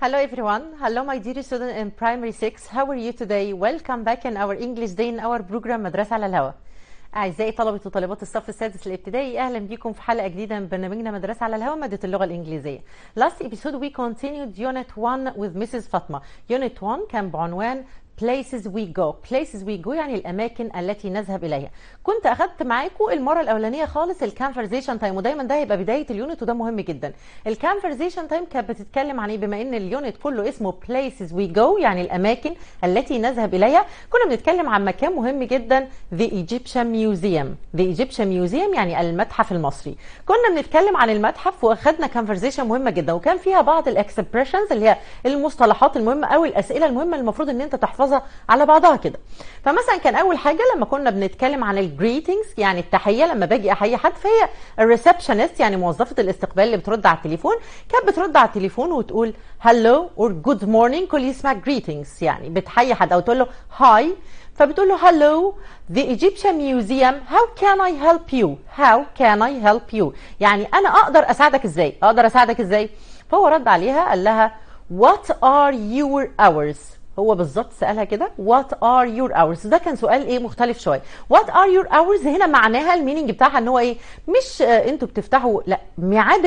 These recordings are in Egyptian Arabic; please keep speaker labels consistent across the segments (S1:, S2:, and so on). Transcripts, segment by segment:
S1: Hello everyone. Hello my dear student in primary 6. How are you today? Welcome back in our English day in our program مدرسة على الهواء. أعزائي طلبة وطالبات الصف السادس الابتدائي أهلا بكم في حلقة جديدة من برنامجنا مدرسة على الهواء مادة اللغة الإنجليزية. Last episode we continued unit 1 with Mrs. فاطمة. Unit 1 كان بعنوان places we go places we go يعني الاماكن التي نذهب اليها كنت اخدت معاكم المره الاولانيه خالص الكونفرزيشن تايم ودايما ده هيبقى بدايه اليونت وده مهم جدا الكونفرزيشن تايم كانت بتتكلم عن ايه بما ان اليونت كله اسمه places we go يعني الاماكن التي نذهب اليها كنا بنتكلم عن مكان مهم جدا the Egyptian Museum the Egyptian Museum يعني المتحف المصري كنا بنتكلم عن المتحف واخدنا كونفرزيشن مهمه جدا وكان فيها بعض الاكسبريشنز اللي هي المصطلحات المهمه او الاسئله المهمه اللي المفروض ان انت تحفظها تحفظها على بعضها كده فمثلا كان اول حاجه لما كنا بنتكلم عن الجريتنجز يعني التحيه لما باجي احيي حد فهي الريسبشنست يعني موظفه الاستقبال اللي بترد على التليفون كانت بترد على التليفون وتقول هلو اور جود مورنينج كل اسمها جريتنجز يعني بتحيي حد او تقول له هاي فبتقول له hello the Egyptian Museum how can I help you how can I help you يعني انا اقدر اساعدك ازاي اقدر اساعدك ازاي فهو رد عليها قال لها what are your hours هو بالظبط سالها كده وات ار يور اورز ده كان سؤال ايه مختلف شويه وات ار يور اورز هنا معناها الميننج بتاعها ان هو ايه مش آه انتوا بتفتحوا لا ميعاد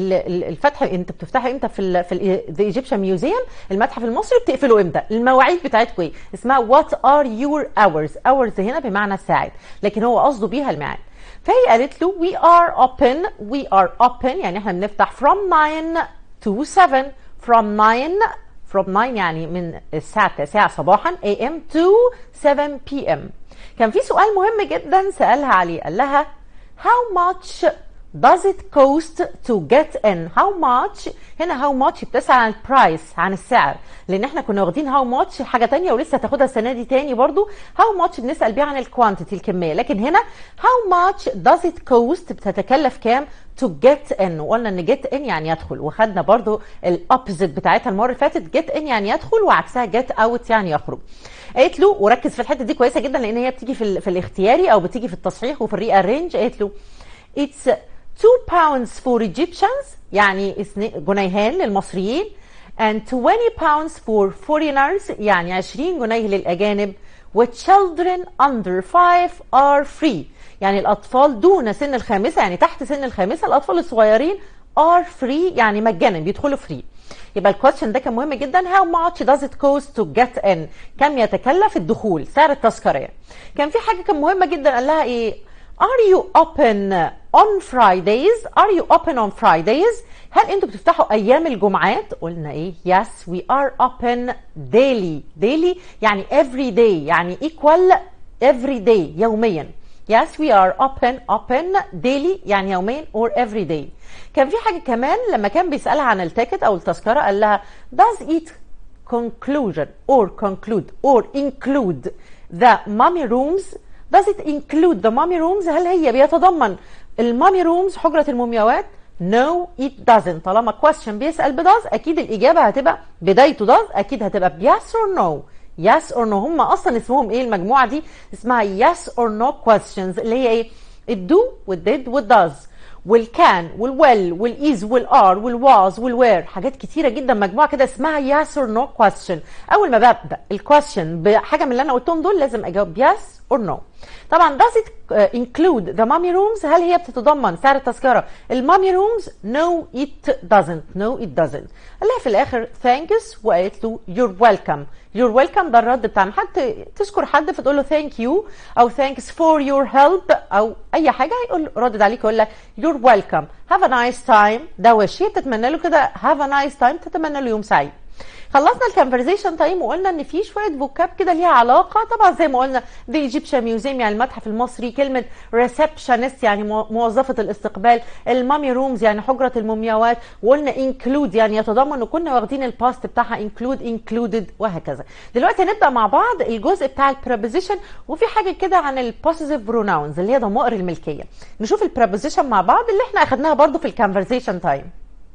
S1: الفتح انت بتفتحوا امتى في ال في ذا ايجيبشن ميوزيوم المتحف المصري بتقفلوا امتى المواعيد بتاعتكم ايه اسمها وات ار يور اورز اورز هنا بمعنى الساعات لكن هو قصده بيها الميعاد فهي قالت له we are open we are open يعني احنا بنفتح from 9 to 7 from 9 from 9 يعني من الساعة 9 صباحا AM to 7 PM كان في سؤال مهم جدا سألها عليه قال لها how much does it cost to get in how much هنا how much بتسأل عن البرايس عن السعر لان احنا كنا واخدين how much حاجة تانية ولسه هتاخدها السنة دي تاني برضو how much بنسأل بيها عن الكوانتيتي الكمية لكن هنا how much does it cost بتتكلف كام to get in وقلنا ان get in يعني يدخل وخدنا برضو الابوزيت بتاعتها المره اللي فاتت get in يعني يدخل وعكسها get out يعني يخرج قالت له وركز في الحته دي كويسه جدا لان هي بتيجي في, في الاختياري او بتيجي في التصحيح وفي الري ارينج قالت له it's 2 pounds for Egyptians يعني جنيهان للمصريين and 20 pounds for foreigners يعني 20 جنيه للاجانب وchildren under 5 are free يعني الاطفال دون سن الخامسه يعني تحت سن الخامسه الاطفال الصغيرين are free يعني مجانا بيدخلوا فري يبقى الكويشن ده كان مهم جدا how much does it cost to get in كم يتكلف الدخول سعر التذكره كان في حاجه كان مهمه جدا قال لها ايه are you open on Fridays are you open on Fridays هل انتوا بتفتحوا ايام الجمعات قلنا ايه yes we are open daily daily يعني every day يعني equal every day يوميا Yes, we are open open daily يعني يوميا or every day. كان في حاجة كمان لما كان بيسألها عن التيكت أو التذكرة قال لها does it conclusion or conclude or include the mummy rooms does it include the mummy rooms هل هي بيتضمن المامي rooms حجرة المومياوات No it doesn't طالما question بيسأل بداز أكيد الإجابة هتبقى بدايته does أكيد هتبقى yes or no yes or no هم اصلا اسمهم ايه المجموعه دي اسمها yes or no questions اللي هي ايه الدو والديد والداز والكان والويل والايز والار والواز والوير حاجات كتيره جدا مجموعه كده اسمها yes or no question اول ما ببدا الكويشن بحاجه من اللي انا قلتهم دول لازم اجاوب yes or no طبعا does it include the mummy rooms هل هي بتتضمن سعر التذكره المامي rooms no it doesn't no it doesn't قال لها في الاخر thanks وقالت له you're welcome you're welcome ده الرد بتاعنا حد تشكر حد فتقول له thank you او thanks for your help او اي حاجه هيقول ردد عليك يقول لك you're welcome have a nice time ده وش هي بتتمنى له كده have a nice time تتمنى له يوم سعيد خلصنا الكونفرزيشن تايم وقلنا ان في شويه فوكاب كده ليها علاقه طبعا زي ما قلنا ذا ايجيبشن ميوزيوم يعني المتحف المصري كلمه ريسبشنست يعني موظفه الاستقبال المامي رومز يعني حجره المومياوات وقلنا انكلود يعني يتضمن وكنا واخدين الباست بتاعها انكلود انكلودد وهكذا دلوقتي هنبدا مع بعض الجزء بتاع البريبوزيشن وفي حاجه كده عن البوسيتيف بروناونز اللي هي ضمائر الملكيه نشوف البريبوزيشن مع بعض اللي احنا اخدناها برضو في الكونفرزيشن تايم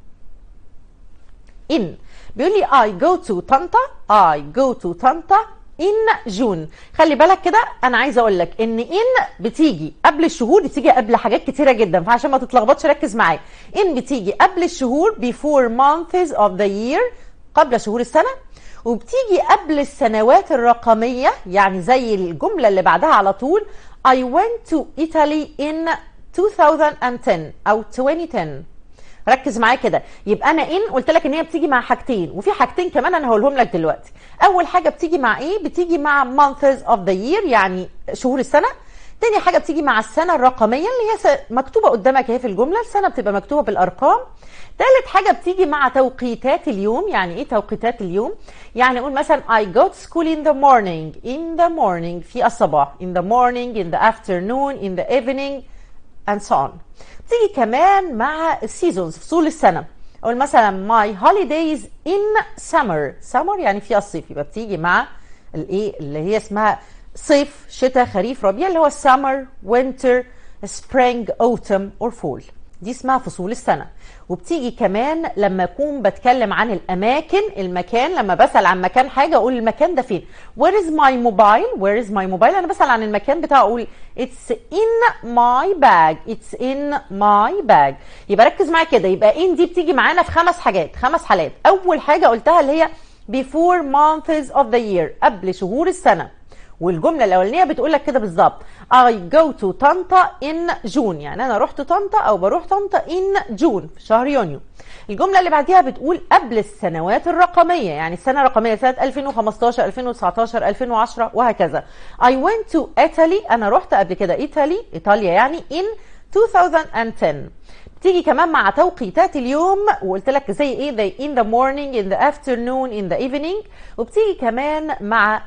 S1: ان بيقول لي I go to طنطا I go to طنطا in جون خلي بالك كده انا عايزه اقول لك ان ان بتيجي قبل الشهور بتيجي قبل حاجات كتيره جدا فعشان ما تتلخبطش ركز معايا ان بتيجي قبل الشهور before months of the year قبل شهور السنة وبتيجي قبل السنوات الرقمية يعني زي الجملة اللي بعدها على طول I went to Italy in 2010 أو 2010 ركز معايا كده يبقى انا ان قلت لك ان هي بتيجي مع حاجتين وفي حاجتين كمان انا هقولهم لك دلوقتي اول حاجه بتيجي مع ايه بتيجي مع months of the year يعني شهور السنه تاني حاجه بتيجي مع السنه الرقميه اللي هي مكتوبه قدامك اهي في الجمله السنه بتبقى مكتوبه بالارقام تالت حاجه بتيجي مع توقيتات اليوم يعني ايه توقيتات اليوم يعني اقول مثلا I go to school in the morning in the morning في الصباح in the morning in the afternoon in the evening and so on بتيجي كمان مع السيزونز فصول السنه اقول مثلا my holidays in summer summer يعني في الصيف يبقى بتيجي مع الايه اللي هي اسمها صيف شتاء خريف ربيع اللي هو summer winter spring autumn or fall دي اسمها فصول السنه وبتيجي كمان لما اكون بتكلم عن الاماكن المكان لما بسال عن مكان حاجه اقول المكان ده فين where is my mobile where is my mobile انا بسال عن المكان بتاعه اقول it's in my bag it's in my bag يبقى ركز معايا كده يبقى in دي بتيجي معانا في خمس حاجات خمس حالات اول حاجه قلتها اللي هي before months of the year قبل شهور السنه والجمله الاولانيه بتقول لك كده بالظبط I go to طنطا in June يعني انا رحت طنطا او بروح طنطا in June في شهر يونيو الجمله اللي بعديها بتقول قبل السنوات الرقميه يعني السنه الرقميه سنه 2015 2019 2010 وهكذا I went to Italy انا رحت قبل كده ايطالي ايطاليا يعني in 2010 تيجي كمان مع توقيتات اليوم وقلت لك زي ايه they in the morning in the afternoon in the evening وبتيجي كمان مع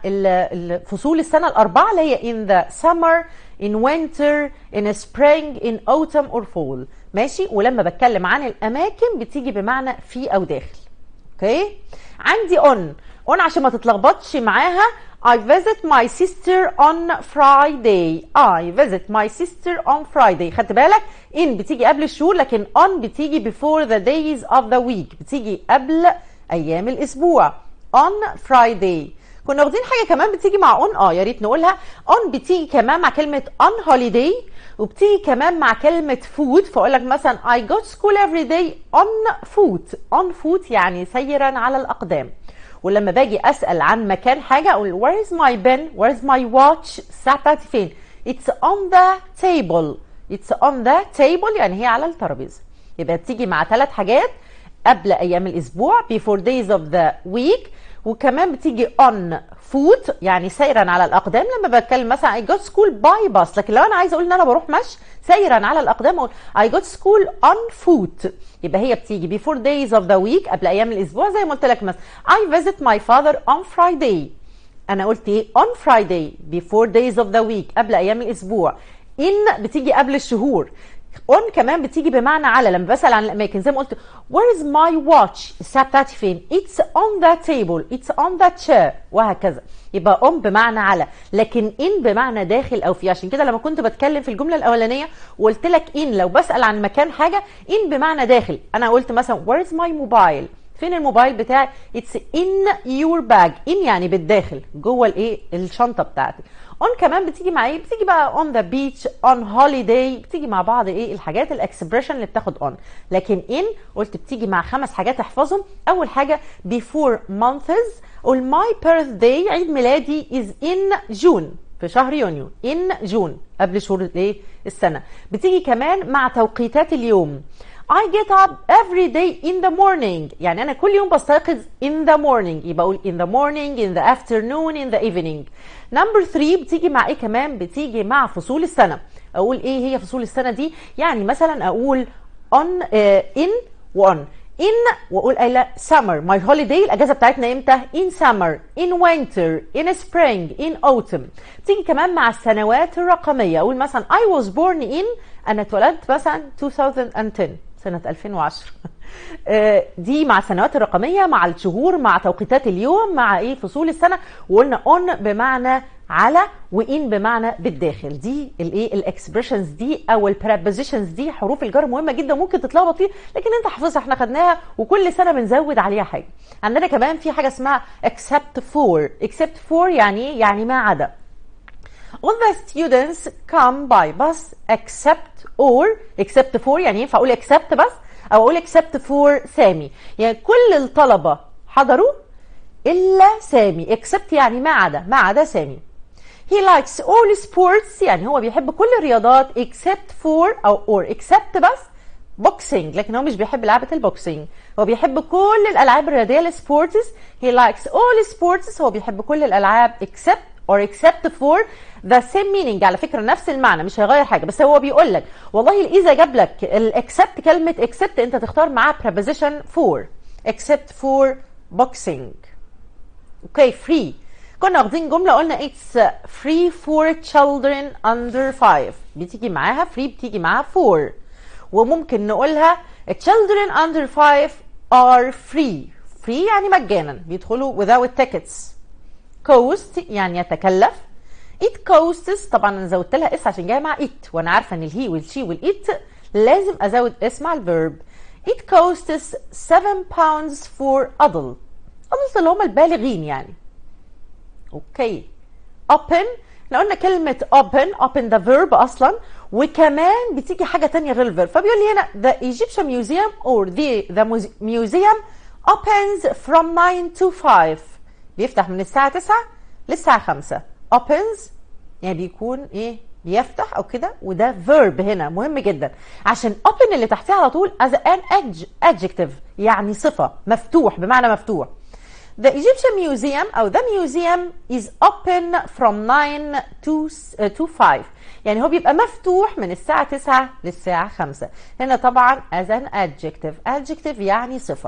S1: فصول السنه الاربعه اللي هي in the summer in winter in spring in autumn or fall ماشي ولما بتكلم عن الاماكن بتيجي بمعنى في او داخل اوكي عندي on on عشان ما تتلخبطش معاها I visit my sister on Friday. I visit my sister on Friday. خدت بالك؟ in بتيجي قبل الشهور لكن on بتيجي before the days of the week. بتيجي قبل أيام الأسبوع. on Friday. كنا واخدين حاجة كمان بتيجي مع on اه يا ريت نقولها. on بتيجي كمان مع كلمة on holiday وبتيجي كمان مع كلمة foot فأقول لك مثلا I go to school every day on foot. on foot يعني سيرا على الأقدام. ولما باجي اسال عن مكان حاجه اقول where is my pen where is my watch الساعه بتاعتي فين it's on the table it's on the table يعني هي على الترابيزه يبقى بتيجي مع ثلاث حاجات قبل ايام الاسبوع before days of the week وكمان بتيجي on foot يعني سيرا على الاقدام لما بتكلم مثلا I go to school by bus لكن لو انا عايزه اقول ان انا بروح مشي سيرا على الاقدام اقول I go to school on foot يبقى هي بتيجي before days of the week قبل ايام الاسبوع زي ما قلت لك مثلا I visit my father on Friday انا قلت ايه on Friday before days of the week قبل ايام الاسبوع in بتيجي قبل الشهور on كمان بتيجي بمعنى على لما بسال عن الاماكن زي ما قلت where is my watch الساعه بتاعتي فين it's on the table it's on the chair وهكذا يبقى on بمعنى على لكن in بمعنى داخل او في عشان كده لما كنت بتكلم في الجمله الاولانيه وقلت لك in لو بسال عن مكان حاجه in بمعنى داخل انا قلت مثلا where is my mobile فين الموبايل بتاعي اتس ان يور باج ان يعني بالداخل جوه الايه الشنطه بتاعتي اون كمان بتيجي مع ايه بتيجي بقى اون ذا بيتش اون هوليداي بتيجي مع بعض ايه الحاجات الاكسبريشن اللي بتاخد اون لكن ان قلت بتيجي مع خمس حاجات احفظهم اول حاجه before months قول ماي birthday عيد ميلادي is in June في شهر يونيو in جون قبل شهور الايه السنه بتيجي كمان مع توقيتات اليوم I get up every day in the morning يعني أنا كل يوم بستيقظ in the morning يبقى أقول in the morning in the afternoon in the evening number 3 بتيجي مع إيه كمان بتيجي مع فصول السنة أقول إيه هي فصول السنة دي يعني مثلا أقول on uh, in و on in واقول قايله summer my holiday الاجازه بتاعتنا امتى in summer in winter in spring in autumn تيجي كمان مع السنوات الرقميه اقول مثلا I was born in انا اتولدت مثلا 2010 سنه 2010 دي مع السنوات الرقميه مع الشهور مع توقيتات اليوم مع ايه فصول السنه وقلنا on بمعنى على وان بمعنى بالداخل دي الايه الاكسبريشنز دي او البريبوزيشنز دي حروف الجر مهمه جدا ممكن تتلخبط فيه لكن انت حافظها احنا خدناها وكل سنه بنزود عليها حاجه عندنا كمان في حاجه اسمها except for except for يعني ايه يعني ما عدا all the students come by bus except or except for يعني ينفع اقول except بس او اقول except for سامي يعني كل الطلبه حضروا الا سامي اكسبت يعني ما عدا ما عدا سامي He likes all sports يعني هو بيحب كل الرياضات except for أو or except بس boxing لكن هو مش بيحب لعبة البوكسينج هو بيحب كل الألعاب الرياضية السبورتس he likes all sports هو بيحب كل الألعاب except or except for the same meaning على فكرة نفس المعنى مش هيغير حاجة بس هو بيقول لك والله إذا جاب لك الاكسبت كلمة except أنت تختار معاه preposition for except for boxing اوكي okay, free كنا واخدين جملة قلنا it's free for children under 5 بتيجي معاها free بتيجي معاها for وممكن نقولها children under 5 are free free يعني مجانا بيدخلوا without tickets cost يعني يتكلف it costs طبعا انا زودت لها اس عشان جايه مع it وانا عارفه ان الهي والشي والإت لازم ازود اس مع الفيرب it costs 7 pounds for adult adult اللي هم البالغين يعني اوكي open احنا قلنا كلمة open open ده verb أصلا وكمان بتيجي حاجة تانية غير الفيرب فبيقول لي هنا the Egyptian museum or the, the museum opens from 9 to 5 بيفتح من الساعة 9 للساعة 5 opens يعني بيكون ايه بيفتح او كده وده verb هنا مهم جدا عشان open اللي تحتيه على طول as an adjective يعني صفة مفتوح بمعنى مفتوح The Egyptian Museum أو the museum is open from 9 to, uh, to 5 يعني هو بيبقى مفتوح من الساعة 9 للساعة 5 هنا طبعا as an adjective adjective يعني صفة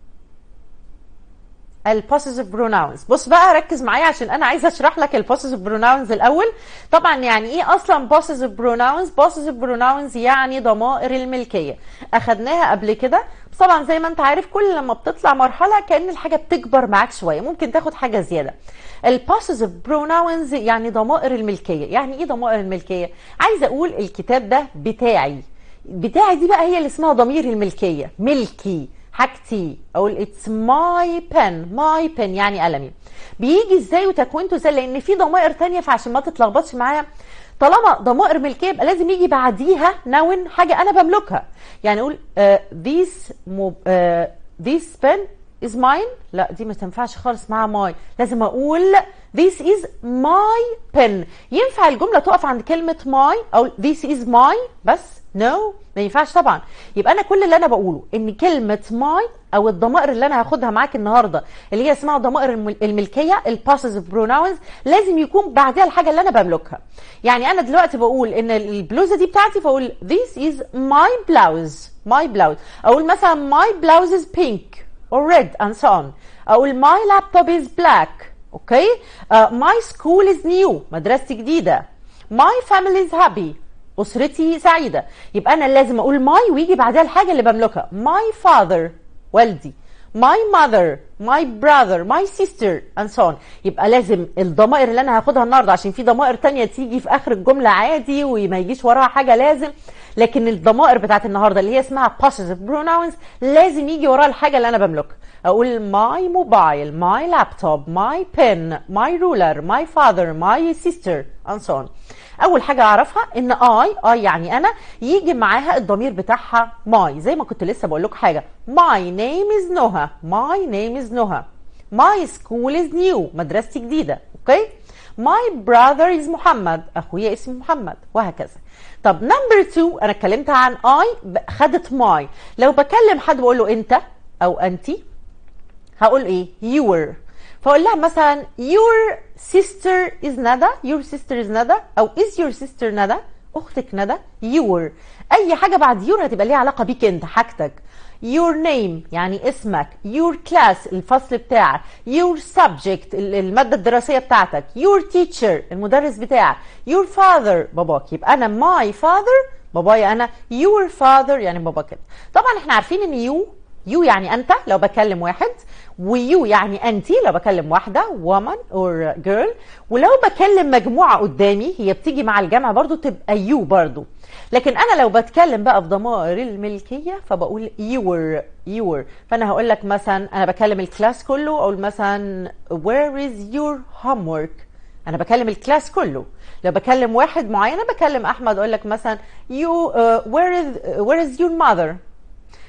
S1: البوسيسيف بروناونز بص بقى ركز معايا عشان انا عايزه اشرح لك البوسيسيف بروناونز الاول طبعا يعني ايه اصلا بوسيسيف بروناونز بوسيسيف بروناونز يعني ضمائر الملكيه اخدناها قبل كده بس طبعا زي ما انت عارف كل لما بتطلع مرحله كان الحاجه بتكبر معاك شويه ممكن تاخد حاجه زياده البوسيسيف بروناونز يعني ضمائر الملكيه يعني ايه ضمائر الملكيه عايزه اقول الكتاب ده بتاعي بتاعي دي بقى هي اللي اسمها ضمير الملكيه ملكي حاجتي اقول اتس ماي بن ماي بن يعني قلمي بيجي ازاي وتكوينته ازاي لان في ضمائر تانية فعشان ما تتلخبطش معايا طالما ضمائر ملكيه يبقى لازم يجي بعديها نون حاجه انا بملكها يعني اقول uh, this uh, this pen is mine لا دي ما تنفعش خالص معاها ماي لازم اقول this is my pen ينفع الجمله تقف عند كلمه my او this is my بس نو no. ما ينفعش طبعا يبقى انا كل اللي انا بقوله ان كلمه ماي او الضمائر اللي انا هاخدها معاك النهارده اللي هي اسمها ضمائر الملكيه البوسيسيف بروناونز لازم يكون بعدها الحاجه اللي انا بملكها يعني انا دلوقتي بقول ان البلوزه دي بتاعتي فاقول this is my blouse my blouse اقول مثلا my blouse is pink or red and so on اقول my laptop is black اوكي uh, my school is new مدرستي جديده my family is happy اسرتي سعيده يبقى انا لازم اقول ماي ويجي بعدها الحاجه اللي بملكها ماي فاذر والدي my mother my brother my sister and so on يبقى لازم الضمائر اللي انا هاخدها النهارده عشان في ضمائر تانية تيجي في اخر الجمله عادي وما يجيش وراها حاجه لازم لكن الضمائر بتاعت النهارده اللي هي اسمها possessive pronouns لازم يجي وراها الحاجه اللي انا بملكها اقول my mobile my laptop my pen my ruler my father my sister and so on اول حاجه اعرفها ان اي اي يعني انا يجي معاها الضمير بتاعها ماي زي ما كنت لسه بقول لكم حاجه my name is نهى my name is نهى my school is new مدرستي جديده اوكي my brother is محمد اخويا اسمه محمد وهكذا طب نمبر 2 انا اتكلمت عن اي خدت ماي لو بكلم حد بقول له انت او انتي هقول ايه your فاقول لها مثلا your sister is ندى your sister is ندى او is your sister ندى اختك ندى your اي حاجه بعد your هتبقى ليها علاقه بيك انت حاجتك your name يعني اسمك your class الفصل بتاعك your subject الماده الدراسيه بتاعتك your teacher المدرس بتاعك your father باباك يبقى انا my father بابايا انا your father يعني بابا كده طبعا احنا عارفين ان you يو يعني انت لو بكلم واحد ويو يعني انتي لو بكلم واحده woman or girl ولو بكلم مجموعه قدامي هي بتيجي مع الجمع برضو تبقى يو برضو لكن انا لو بتكلم بقى في ضمائر الملكيه فبقول your your فانا هقول لك مثلا انا بكلم الكلاس كله اقول مثلا where is your homework انا بكلم الكلاس كله لو بكلم واحد معين انا بكلم احمد اقول لك مثلا you uh, where is where is your mother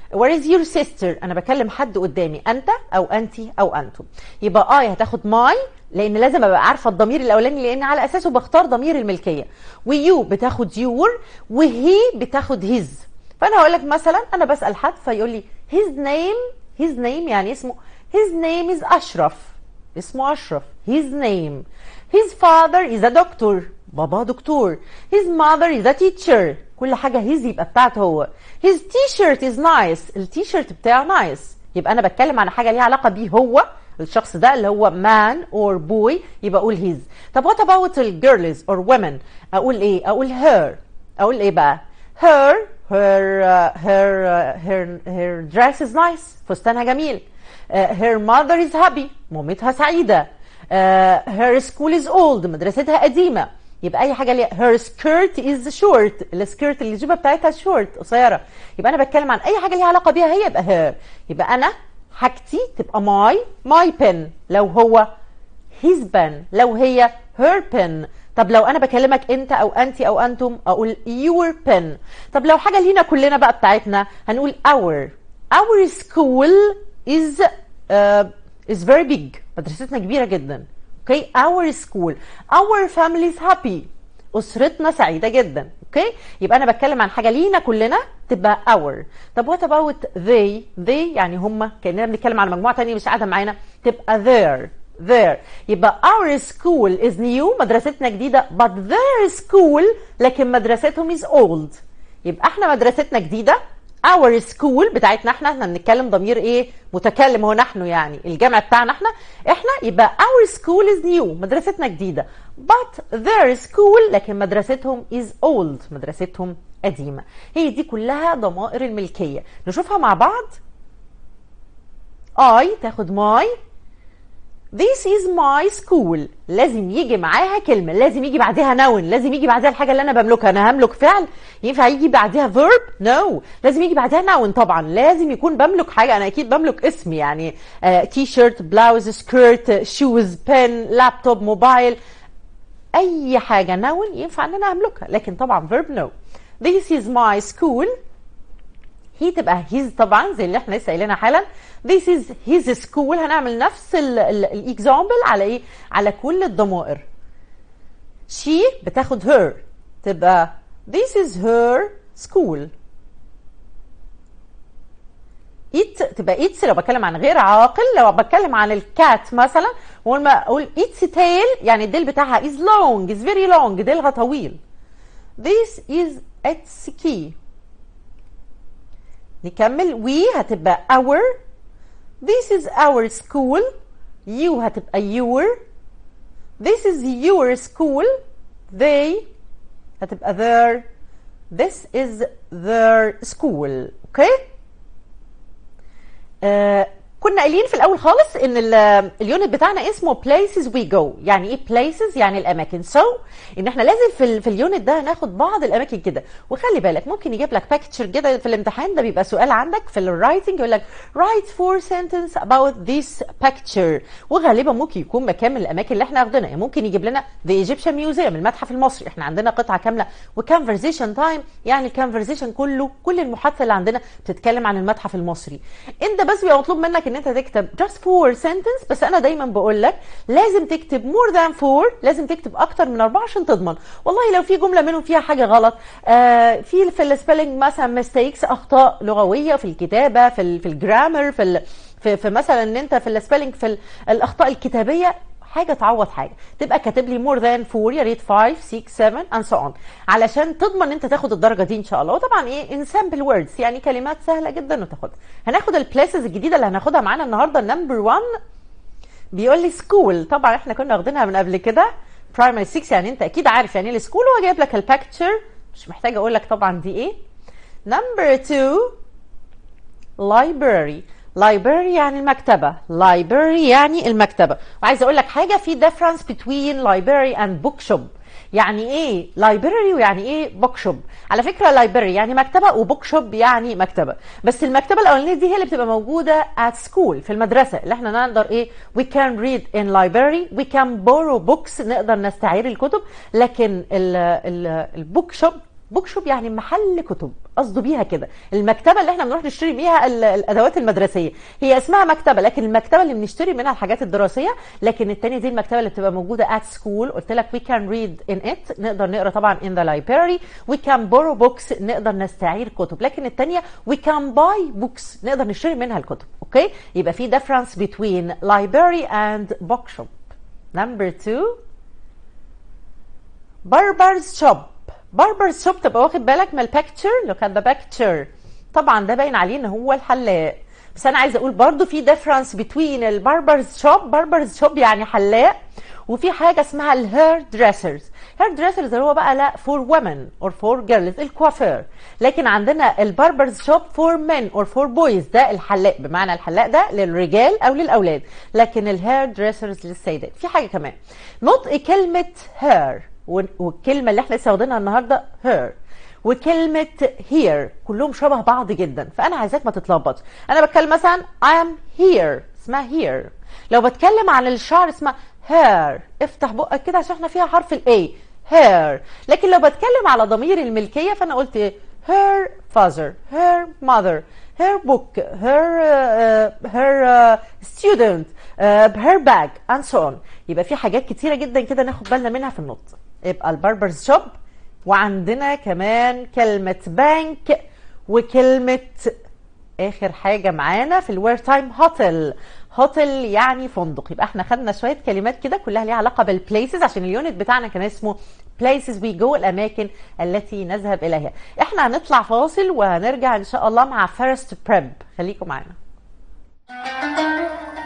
S1: where is your sister انا بكلم حد قدامي انت او انت او انتم يبقى اي هتاخد my لان لازم ابقى عارفه الضمير الاولاني لان على اساسه بختار ضمير الملكيه ويو بتاخد your وهي بتاخد his فانا هقول لك مثلا انا بسال حد فيقول لي his name his name يعني اسمه his name is اشرف اسمه اشرف his name his father is a doctor بابا دكتور his mother is a teacher كل حاجه his يبقى بتاعته هو his t-shirt is nice التيشيرت بتاعه nice يبقى انا بتكلم عن حاجه ليها علاقه بيه هو الشخص ده اللي هو man or boy يبقى اقول his طب what about the girls or women اقول ايه اقول her اقول ايه بقى her her uh, her uh, her her dress is nice فستانها جميل uh, her mother is happy مامتها سعيده uh, her school is old مدرستها قديمه يبقى اي حاجه ليها her skirt is short السكيرت اللي الجيبه بتاعتها short قصيره يبقى انا بتكلم عن اي حاجه ليها علاقه بيها هي يبقى her يبقى انا حاجتي تبقى my my pen لو هو his pen لو هي her pen طب لو انا بكلمك انت او انت او انتم اقول your pen طب لو حاجه لينا كلنا بقى بتاعتنا هنقول our our school is uh, is very big مدرستنا كبيره جدا اوكي okay? our school our family is happy اسرتنا سعيده جدا اوكي okay? يبقى انا بتكلم عن حاجه لينا كلنا تبقى our طب وات about they they يعني هم كاننا بنتكلم عن مجموعه تانية مش قاعده معانا تبقى their there يبقى our school is new مدرستنا جديده but their school لكن مدرستهم is old يبقى احنا مدرستنا جديده our school بتاعتنا احنا احنا بنتكلم ضمير ايه متكلم هو نحن يعني الجمع بتاعنا احنا احنا يبقى our school is new مدرستنا جديده but their school لكن مدرستهم is old مدرستهم قديمه هي دي كلها ضمائر الملكيه نشوفها مع بعض I تاخد my This is my school لازم يجي معاها كلمة لازم يجي بعدها noun لازم يجي بعدها الحاجة اللي أنا بملكها أنا هملك فعل ينفع يجي بعدها verb no لازم يجي بعدها noun طبعا لازم يكون بملك حاجة أنا أكيد بملك اسم يعني تي شيرت بلاوز سكيرت شوز بن لابتوب موبايل أي حاجة noun ينفع أن أنا أملكها لكن طبعا verb no This is my school هي تبقى his طبعا زي اللي احنا لسه قايلينها حالا this is his school هنعمل نفس الاكزامبل على ايه على كل الضمائر she بتاخد her تبقى this is her school it تبقى its لو بتكلم عن غير عاقل لو بتكلم عن الكات مثلا ولما اقول its tail يعني الديل بتاعها is long is very long ديلها طويل this is its key نكمل we هتبقى our this is our school you هتبقى your this is your school they هتبقى their this is their school اوكي okay? آه كنا قايلين في الاول خالص ان اليونت بتاعنا اسمه places we go يعني ايه places يعني الاماكن so ان احنا لازم في, ال في اليونت ده هناخد بعض الاماكن كده وخلي بالك ممكن يجيب لك باكتشر كده في الامتحان ده بيبقى سؤال عندك في الرايتنج يقول لك write four sentence about this picture وغالبا ممكن يكون مكان من الاماكن اللي احنا واخدينها يعني ممكن يجيب لنا the Egyptian Museum المتحف المصري احنا عندنا قطعه كامله وكونفرزيشن تايم يعني الكونفرزيشن كله كل المحادثه اللي عندنا بتتكلم عن المتحف المصري انت بس بيبقى مطلوب منك ان انت تكتب just four sentence بس انا دايما بقول لك لازم تكتب more than four لازم تكتب اكتر من اربعه عشان تضمن والله لو في جمله منهم فيها حاجه غلط آه في في السبيلنج مثلا ميستيكس اخطاء لغويه في الكتابه في ال في الجرامر في ال في, في مثلا ان انت في السبيلنج في الاخطاء الكتابيه حاجه تعوض حاجه تبقى كاتب لي مور ذان 4 يا ريت 5 6 7 اند سو اون علشان تضمن ان انت تاخد الدرجه دي ان شاء الله وطبعا ايه ان سامبل ووردز يعني كلمات سهله جدا وتاخدها هناخد البليسز الجديده اللي هناخدها معانا النهارده نمبر 1 بيقول لي سكول طبعا احنا كنا واخدينها من قبل كده برايمري 6 يعني انت اكيد عارف يعني ايه السكول هو جايب لك الباكتشر مش محتاجه اقول لك طبعا دي ايه نمبر 2 library library يعني المكتبة library يعني المكتبة وعايزة أقول لك حاجة في difference between library and bookshop يعني ايه library ويعني ايه bookshop على فكرة library يعني مكتبة وbookshop يعني مكتبة بس المكتبة الأولانية دي هي اللي بتبقى موجودة at school في المدرسة اللي احنا نقدر ايه we can read in library we can borrow books نقدر نستعير الكتب لكن البوك شوب بوك شوب يعني محل كتب قصده بيها كده المكتبه اللي احنا بنروح نشتري بيها ال- الادوات المدرسيه هي اسمها مكتبه لكن المكتبه اللي بنشتري منها الحاجات الدراسيه لكن التانية دي المكتبه اللي بتبقى موجوده at school قلت لك we can read in it نقدر نقرا طبعا in the library we can borrow books نقدر نستعير كتب لكن التانية we can buy books نقدر نشتري منها الكتب اوكي يبقى في difference between library and bookshop number two باربرز شوب باربرز شوب تبقى واخد بالك من البيكتشر لو كان ده بيكتشر طبعا ده باين عليه ان هو الحلاق بس انا عايزه اقول برضو في ديفرنس بتوين الباربرز شوب باربرز شوب يعني حلاق وفي حاجه اسمها الهير دريسرز هير دريسرز اللي هو بقى لا فور وومن اور فور جيرلز الكوافير لكن عندنا الباربرز شوب فور مين اور فور بويز ده الحلاق بمعنى الحلاق ده للرجال او للاولاد لكن الهير دريسرز للسيدات في حاجه كمان نطق كلمه هير والكلمه اللي احنا لسه واخدينها النهارده her وكلمه here كلهم شبه بعض جدا فانا عايزاك ما تتلخبطش انا بتكلم مثلا I am here اسمها here لو بتكلم عن الشعر اسمها hair افتح بقك كده عشان احنا فيها حرف الاي hair لكن لو بتكلم على ضمير الملكيه فانا قلت إيه؟ her father her mother her book her uh, her uh, student uh, her bag and so on يبقى في حاجات كتيره جدا كده ناخد بالنا منها في النطق يبقى الباربرز شوب وعندنا كمان كلمة بانك وكلمة آخر حاجة معانا في الوير تايم هوتل هوتل يعني فندق يبقى احنا خدنا شوية كلمات كده كلها ليها علاقة بالبليسز عشان اليونت بتاعنا كان اسمه places we go الأماكن التي نذهب إليها احنا هنطلع فاصل وهنرجع إن شاء الله مع first prep خليكم معانا